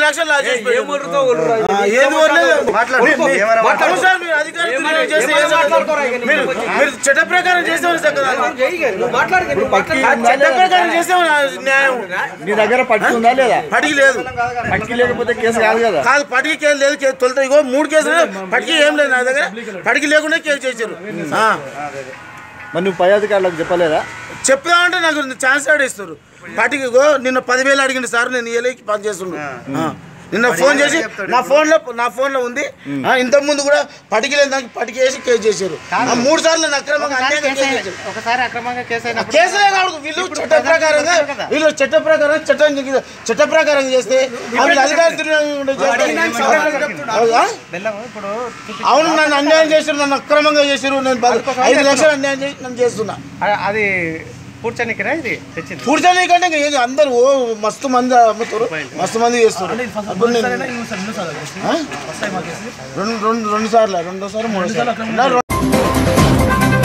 లక్షలు లాస్ చేసి పెట్టారు. ఏమరుతో ఒర్రురా? ఆ, ఏది వదిలేదు. మాట్లాడు ఏమన్నా అవును సార్, మీరు అధికారులు తిరిగి చేస్తే ఏం జరుగుతుంది? మీరు మీరు చట్ట ప్రకారం చేస్తే చెయ్యి ఇక, నువ్వు మాట్లాడు ఇక, నువ్వు మాట్లాడు. చట్ట ప్రకారం చేస్తే న్యాయం నీ దగ్గర పట్టుకుందా లేదా పడికి లేదు పట్టుకి లేకపోతే కేసు కాదు కదా కాదు పడికి కేసు లేదు కేసు తొలుత ఇగో మూడు కేసులు పడికి ఏం లేదు నా దగ్గర పడికి లేకుండా కేసు చేశారు ఆ. మరి నువ్వు పై అధికారులకు చెప్పలేదా చెప్దామంటే నాకు ఛాన్స్ ఆడిస్తారు పడికి ఇగో నిన్న పదివేలు అడిగింది సార్ నేను ఇయ్యలేకి పని చేస్తున్నాను ఆ. నిన్న ఫోన్ చేసి నా ఫోన్ లో నా ఫోన్ లో ఉంది ఆ, ఇంతకు ముందు కూడా పటికి లేని దానికి పటికి వేసి కేసు చేశారు ఆ, మూడు సార్లు నన్ను అక్రమంగా అన్యాయంగా కేసు చేశారు. ఒకసారి అక్రమంగా కేసు ఆ కేసులే కాదు వీళ్ళు చట్ట ప్రకారంగా వీళ్ళు చట్ట ప్రకారం చట్టం కింద- చట్ట ప్రకారం చేస్తే వీళ్ళు అధికారులు తిరిగి చేస్తే- ఆ? బెల్లం ఇప్పుడు అవును నన్ను అన్యాయం చేశారు నన్ను అక్రమంగా చేశారు నేను బ- ఐదు లక్షలు అన్యాయం చేసి నన్ను చేస్తున్నా అ- అది కూర్చోనికిరా ఇది తెచ్చింది కూర్చొని కంటే ఇంకా ఏంది అందరు ఓ మస్తు మంది అమ్ముతారు మస్తు మంది చేస్తారు అప్పుడు నేను- ఆ? రెండు రెండు రెండు సార్లు రెండోసారి మూడోసారి నా రెండు-